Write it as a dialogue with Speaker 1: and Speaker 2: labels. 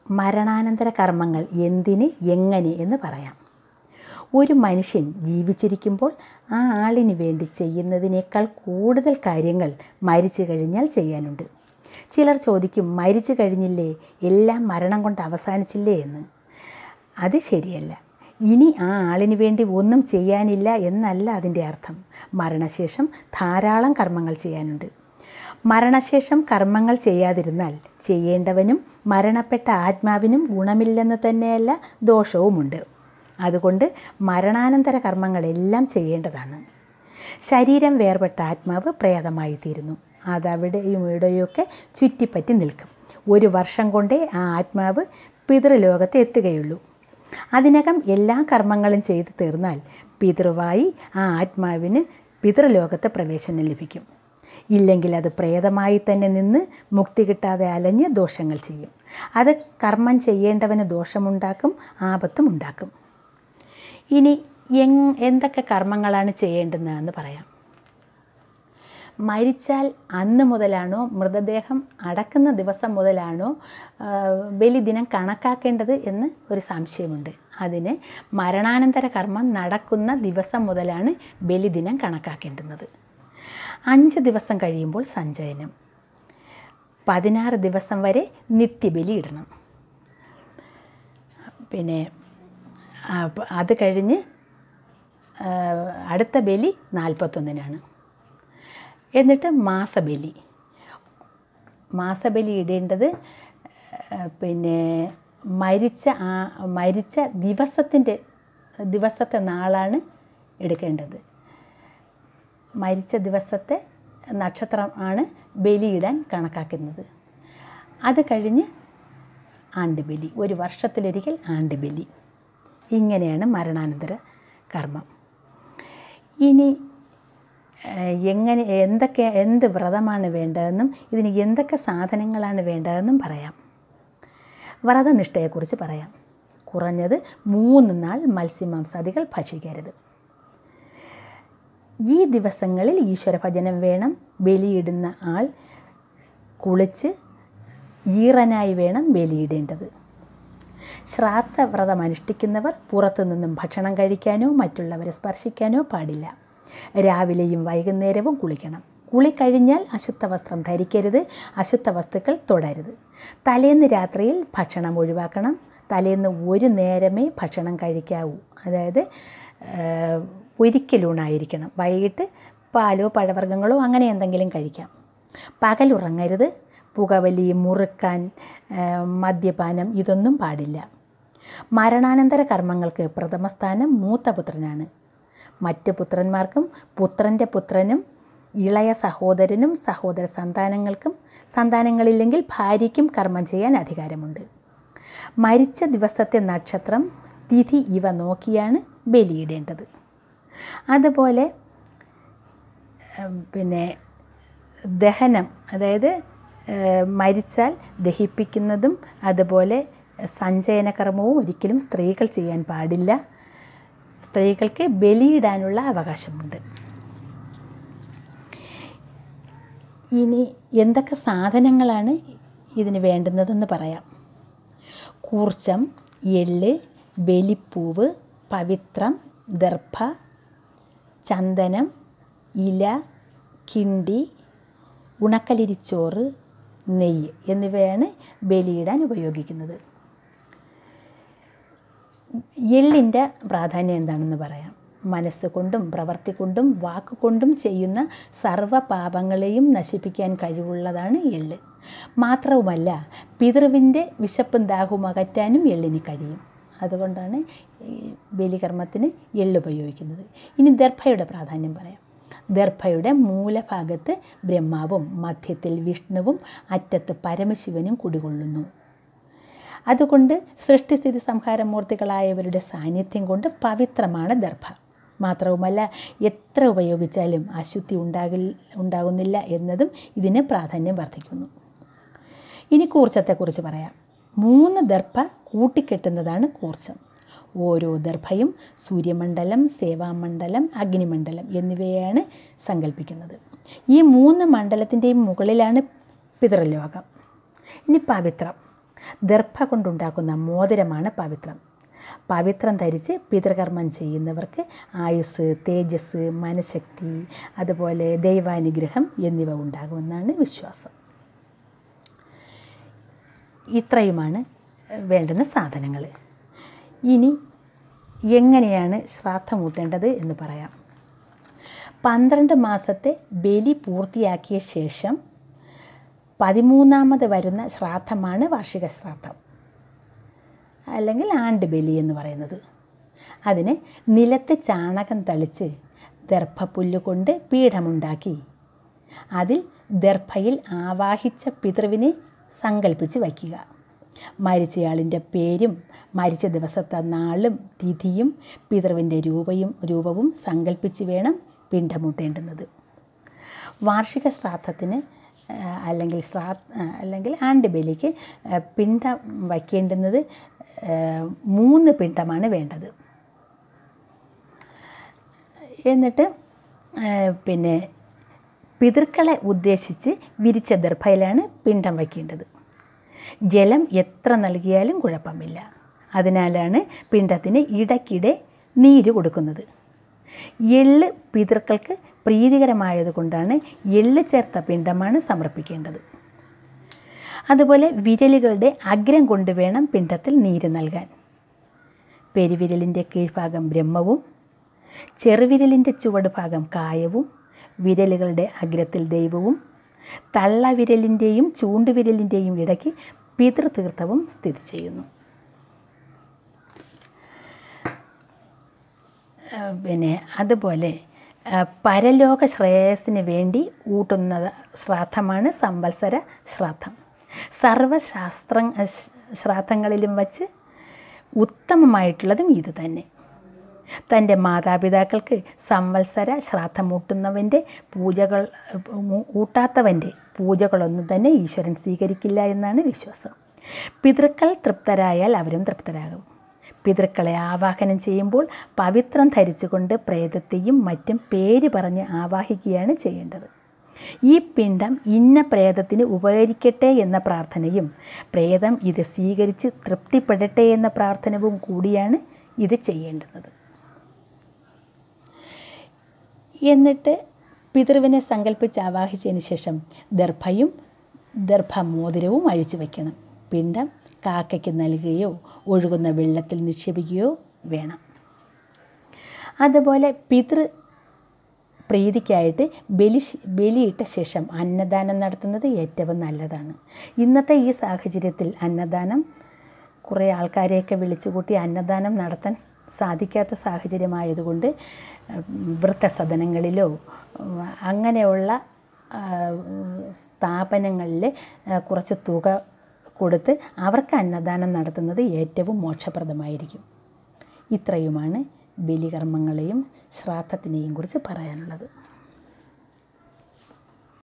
Speaker 1: മരണാനന്തര കർമ്മങ്ങൾ എന്തിന് എങ്ങനെ എന്ന് പറയാം ഒരു മനുഷ്യൻ ജീവിച്ചിരിക്കുമ്പോൾ ആ ആളിന് വേണ്ടി ചെയ്യുന്നതിനേക്കാൾ കൂടുതൽ കാര്യങ്ങൾ മരിച്ചു കഴിഞ്ഞാൽ ചെയ്യാനുണ്ട് ചിലർ ചോദിക്കും മരിച്ചു കഴിഞ്ഞില്ലേ എല്ലാം മരണം കൊണ്ട് അവസാനിച്ചില്ലേ എന്ന് അത് ശരിയല്ല ഇനി ആ ആളിന് വേണ്ടി ഒന്നും ചെയ്യാനില്ല എന്നല്ല അതിൻ്റെ അർത്ഥം മരണശേഷം ധാരാളം കർമ്മങ്ങൾ ചെയ്യാനുണ്ട് മരണശേഷം കർമ്മങ്ങൾ ചെയ്യാതിരുന്നാൽ ചെയ്യേണ്ടവനും മരണപ്പെട്ട ആത്മാവിനും ഗുണമില്ലെന്ന് തന്നെയല്ല ദോഷവുമുണ്ട് അതുകൊണ്ട് മരണാനന്തര കർമ്മങ്ങളെല്ലാം ചെയ്യേണ്ടതാണ് ശരീരം വേർപെട്ട ആത്മാവ് പ്രേതമായി തീരുന്നു അതവിടെയും ഇവിടെയൊക്കെ ചുറ്റിപ്പറ്റി നിൽക്കും ഒരു വർഷം കൊണ്ടേ ആ ആത്മാവ് പിതൃലോകത്ത് എത്തുകയുള്ളൂ അതിനകം എല്ലാ കർമ്മങ്ങളും ചെയ്തു തീർന്നാൽ പിതൃവായി ആ ആത്മാവിന് പിതൃലോകത്ത് പ്രവേശനം ലഭിക്കും ഇല്ലെങ്കിൽ അത് പ്രേതമായി തന്നെ നിന്ന് മുക്തി കിട്ടാതെ അലഞ്ഞ് ദോഷങ്ങൾ ചെയ്യും അത് കർമ്മം ചെയ്യേണ്ടവന് ദോഷമുണ്ടാക്കും ആപത്തും ഉണ്ടാക്കും ഇനി എങ് എന്തൊക്കെ കർമ്മങ്ങളാണ് ചെയ്യേണ്ടതെന്ന് പറയാം മരിച്ചാൽ അന്ന് മുതലാണോ മൃതദേഹം അടക്കുന്ന ദിവസം മുതലാണോ ആ, ബലിദിനം കണക്കാക്കേണ്ടത് എന്ന് ഒരു സംശയമുണ്ട് അതിന് മരണാനന്തര കർമ്മം നടക്കുന്ന ദിവസം മുതലാണ് ബലിദിനം കണക്കാക്കേണ്ടുന്നത് അഞ്ച് ദിവസം കഴിയുമ്പോൾ സഞ്ചയനം പതിനാറ് ദിവസം വരെ നിത്യബലി ഇടണം പിന്നെ ആ, പ- അത് കഴിഞ്ഞ് ആ, അടുത്ത ബലി നാൽപ്പത്തൊന്നിനാണ് എന്നിട്ട് മാസബലി മാസബലി ഇടേണ്ടത് ആ, പിന്നെ മരിച്ച ആ മരിച്ച ദിവസത്തിൻ്റെ ദിവസത്തെ നാളാണ് എടുക്കേണ്ടത് മരിച്ച ദിവസത്തെ നക്ഷത്രം ആണ് ബലിയിടാൻ കണക്കാക്കുന്നത് അത് കഴിഞ്ഞ് ആണ്ടുബലി ഒരു വർഷത്തിലൊരിക്കൽ ആണ്ടുബലി ഇങ്ങനെയാണ് മരണാനന്തര കർമ്മം ഇനി ഏഹ്, എങ്ങനെ എന്തൊക്കെ എന്ത് വ്രതമാണ് വേണ്ടതെന്നും ഇതിന് എന്തൊക്കെ സാധനങ്ങളാണ് വേണ്ടതെന്നും പറയാം വ്രതനിഷ്ഠയെക്കുറിച്ച് പറയാം കുറഞ്ഞത് മൂന്ന് നാൾ മത്സ്യമാംസാദികൾ ഭക്ഷിക്കരുത് ഈ ദിവസങ്ങളിൽ ഈശ്വരഭജനം വേണം ബലിയിടുന്ന ആൾ കുളിച്ച് ഈറനായി വേണം ബലിയിടേണ്ടത് ശ്രാദ്ധവ്രതം അനുഷ്ഠിക്കുന്നവർ പുറത്തു നിന്നും ഭക്ഷണം കഴിക്കാനോ മറ്റുള്ളവരെ സ്പർശിക്കാനോ പാടില്ല രാവിലെയും വൈകുന്നേരവും കുളിക്കണം കുളി കഴിഞ്ഞാൽ അശുദ്ധ വസ്ത്രം ധരിക്കരുത് അശുദ്ധ വസ്തുക്കൾ തൊടരുത് തലേന്ന് രാത്രിയിൽ ഭക്ഷണം ഒഴിവാക്കണം തലേന്ന് ഒരു നേരമേ ഭക്ഷണം കഴിക്കാവൂ അതായത് ഏഹ്, ഒരിക്കലൂണായിരിക്കണം വൈകിട്ട് പാലോ പഴവർഗ്ഗങ്ങളോ അങ്ങനെ എന്തെങ്കിലും കഴിക്കാം പകലുറങ്ങരുത് പുകവലി മുറുക്കാൻ ഏഹ്, മദ്യപാനം ഇതൊന്നും പാടില്ല മരണാനന്തര കർമ്മങ്ങൾക്ക് പ്രഥമ സ്ഥാനം മൂത്ത പുത്രനാണ് മറ്റ് പുത്രന്മാർക്കും പുത്രൻ്റെ പുത്രനും ഇളയ സഹോദരനും സഹോദര സന്താനങ്ങൾക്കും സന്താനങ്ങളില്ലെങ്കിൽ ഭാര്യയ്ക്കും കർമ്മം ചെയ്യാൻ അധികാരമുണ്ട് മരിച്ച ദിവസത്തെ നക്ഷത്രം തിഥി ഇവ നോക്കിയാണ് ബലിയിടേണ്ടത് അതുപോലെ ഉം, പിന്നെ ദഹനം അതായത് ഏഹ്, മരിച്ചാൽ ദഹിപ്പിക്കുന്നതും അതുപോലെ സഞ്ചയനകർമ്മവും ഒരിക്കലും സ്ത്രീകൾ ചെയ്യാൻ പാടില്ല സ്ത്രീകൾക്ക് ബലിയിടാനുള്ള അവകാശമുണ്ട് ഇനി എന്തൊക്കെ സാധനങ്ങളാണ് ഇതിന് വേണ്ടുന്നതെന്ന് പറയാം കൂർച്ചം എള്ള് ബലിപ്പൂവ് പവിത്രം ദർഭ ചന്ദനം ഇല കിണ്ടി ഉണക്കലിരിച്ചോറ് നെയ്യ് എന്നിവയാണ് ബലിയിടാൻ ഉപയോഗിക്കുന്നത് എള്ളിൻ്റെ പ്രാധാന്യം എന്താണെന്ന് പറയാം മനസ്സുകൊണ്ടും പ്രവൃത്തി കൊണ്ടും വാക്കുകൊണ്ടും ചെയ്യുന്ന സർവ്വ പാപങ്ങളെയും നശിപ്പിക്കാൻ കഴിവുള്ളതാണ് എള്ള് മാത്രവുമല്ല പിതൃവിൻ്റെ വിശപ്പും ദാഹവും അകറ്റാനും എള്ളിന് കഴിയും അതുകൊണ്ടാണ് ഈ ബലികർമ്മത്തിന് എള്ള് ഉപയോഗിക്കുന്നത് ഇനി ദർഭയുടെ പ്രാധാന്യം പറയാം ദർഭയുടെ മൂലഭാഗത്ത് ബ്രഹ്മാവും മധ്യത്തിൽ വിഷ്ണുവും അറ്റത്ത് പരമശിവനും കുടികൊള്ളുന്നു അതുകൊണ്ട് സൃഷ്ടിസ്ഥിതി സംഹാരമൂർത്തികളായവരുടെ സാന്നിധ്യം കൊണ്ട് പവിത്രമാണ് ദർഭ മാത്രവുമല്ല എത്ര ഉപയോഗിച്ചാലും അശുദ്ധി ഉണ്ടാകിൽ ഉണ്ടാകുന്നില്ല എന്നതും ഇതിന് പ്രാധാന്യം വർദ്ധിക്കുന്നു ഇനി കൂർച്ചത്തെക്കുറിച്ച് പറയാം മൂന്ന് ദർഭ കൂട്ടിക്കെട്ടുന്നതാണ് കൂർച്ചം ഓരോ ദർഭയും സൂര്യമണ്ഡലം സേവാമണ്ഡലം അഗ്നിമണ്ഡലം എന്നിവയാണ് സങ്കല്പിക്കുന്നത് ഈ മൂന്ന് മണ്ഡലത്തിൻ്റെയും മുകളിലാണ് പിതൃലോകം ഇനി പവിത്രം ദർഭ കൊണ്ടുണ്ടാക്കുന്ന മോതിരമാണ് പവിത്രം പവിത്രം ധരിച്ച് പിതൃകർമ്മം ചെയ്യുന്നവർക്ക് ആയുസ് തേജസ് മനഃശക്തി അതുപോലെ ദൈവാനുഗ്രഹം എന്നിവ ഉണ്ടാകുമെന്നാണ് വിശ്വാസം ഇത്രയുമാണ് വേണ്ടുന്ന സാധനങ്ങൾ ഇനി എങ്ങനെയാണ് ശ്രാദ്ധമൂട്ടേണ്ടത് എന്ന് പറയാം പന്ത്രണ്ട് മാസത്തെ ബലി പൂർത്തിയാക്കിയ ശേഷം പതിമൂന്നാമത് വരുന്ന ശ്രാദ്ധമാണ് വാർഷിക ശ്രാദ്ധം അല്ലെങ്കിൽ ആണ്ട് ബലി എന്ന് പറയുന്നത് അതിന് നിലത്ത് ചാണകം തളിച്ച് ദർഭപ്പുല്ല് കൊണ്ട് പീഠമുണ്ടാക്കി അതിൽ ദർഭയിൽ ആവാഹിച്ച പിതൃവിനെ സങ്കല്പിച്ച് വയ്ക്കുക മരിച്ചയാളിൻ്റെ പേരും മരിച്ച ദിവസത്തെ നാളും തിഥിയും പിതൃവിൻ്റെ രൂപയും രൂപവും സങ്കല്പിച്ച് വേണം പിണ്ടമുട്ടേണ്ടുന്നത് വാർഷിക ശ്രാദ്ധത്തിന് ആ, അല്ലെങ്കിൽ ശ്രാ ആ, അല്ലെങ്കിൽ ആണ്ട് ബലിക്ക് ആ, പിണ്ടം വയ്ക്കേണ്ടുന്നത് ആ, മൂന്ന് പിണ്ടമാണ് വേണ്ടത് എന്നിട്ട് ആ, പിന്നെ പിതൃക്കളെ ഉദ്ദേശിച്ച് വിരിച്ച ദർഭയിലാണ് പിണ്ടം വയ്ക്കേണ്ടത് ജലം എത്ര നൽകിയാലും കുഴപ്പമില്ല അതിനാലാണ് പിണ്ടത്തിന് ഇടയ്ക്കിടെ നീര് കൊടുക്കുന്നത് എള്ള് പിതൃക്കൾക്ക് പ്രീതികരമായതുകൊണ്ടാണ് എള്ള് ചേർത്ത പിണ്ടമാണ് സമർപ്പിക്കേണ്ടത് അതുപോലെ വിരലുകളുടെ അഗ്രം കൊണ്ട് വേണം പിണ്ടത്തിൽ നീര് നൽകാൻ പെരുവിരലിൻ്റെ കീഴ്ഭാഗം ബ്രഹ്മവും ചെറുവിരലിൻ്റെ ചുവട് ഭാഗം കായവും വിരലുകളുടെ അഗ്രത്തിൽ ദൈവവും തള്ളവിരലിൻ്റെയും ചൂണ്ടുവിരലിൻ്റെയും ഇടയ്ക്ക് പിതൃതീർത്ഥവും സ്ഥിതി ചെയ്യുന്നു ആ, പിന്നെ അതുപോലെ ആ, പരലോക ശ്രേയസ്സിന് വേണ്ടി ഊട്ടുന്ന ശ്രാദ്ധമാണ് സംവത്സര ശ്രാദ്ധം സർവശാസ്ത്ര ശ്രാദ്ധങ്ങളിലും വച്ച് ഉത്തമമായിട്ടുള്ളതും ഇത് തന്നെ തൻ്റെ മാതാപിതാക്കൾക്ക് സംവത്സര ശ്രാദ്ധമൂട്ടുന്നവൻ്റെ പൂജകൾ ഉം, ഊട്ടാത്തവൻ്റെ പൂജകളൊന്നും തന്നെ ഈശ്വരൻ സ്വീകരിക്കില്ല എന്നാണ് വിശ്വാസം പിതൃക്കൾ തൃപ്തരായാൽ അവരും തൃപ്തരാകും പിതൃക്കളെ ആവാഹനം ചെയ്യുമ്പോൾ പവിത്രം ധരിച്ചുകൊണ്ട് പ്രേതത്തെയും മറ്റും പേര് പറഞ്ഞ് ആവാഹിക്കുകയാണ് ചെയ്യേണ്ടത് ഈ പിണ്ടം ഇന്ന പ്രേതത്തിന് ഉപകരിക്കട്ടെ എന്ന പ്രാർത്ഥനയും പ്രേതം ഇത് സ്വീകരിച്ച് തൃപ്തിപ്പെടട്ടെ എന്ന പ്രാർത്ഥനവും കൂടിയാണ് ഇത് ചെയ്യേണ്ടുന്നത് എന്നിട്ട് പിതൃവിനെ സങ്കല്പിച്ച് ആവാഹിച്ചതിന് ശേഷം ദർഭയും ദർഭമോതിരവും അഴിച്ചു വയ്ക്കണം പിണ്ടം കാക്കയ്ക്ക് നൽകുകയോ ഒഴുകുന്ന വെള്ളത്തിൽ നിക്ഷേപിക്കുകയോ വേണം അതുപോലെ പിതൃ പ്രീതിക്കായിട്ട് ബലി ബലിയിട്ട ശേഷം അന്നദാനം നടത്തുന്നത് ഏറ്റവും നല്ലതാണ് ഇന്നത്തെ ഈ സാഹചര്യത്തിൽ അന്നദാനം കുറേ ആൾക്കാരെയൊക്കെ വിളിച്ചു കൂട്ടി അന്നദാനം നടത്താൻ സാധിക്കാത്ത സാഹചര്യമായതുകൊണ്ട് വൃദ്ധസദനങ്ങളിലോ ഉം, അങ്ങനെയുള്ള ആ, സ്ഥാപനങ്ങളിൽ ആ, കുറച്ച് തുക കൊടുത്ത് അവർക്ക് അന്നദാനം നടത്തുന്നത് ഏറ്റവും മോക്ഷപ്രദമായിരിക്കും ഇത്രയുമാണ് ബലികർമ്മങ്ങളെയും ശ്രാദ്ധത്തിനെയും കുറിച്ച് പറയാനുള്ളത്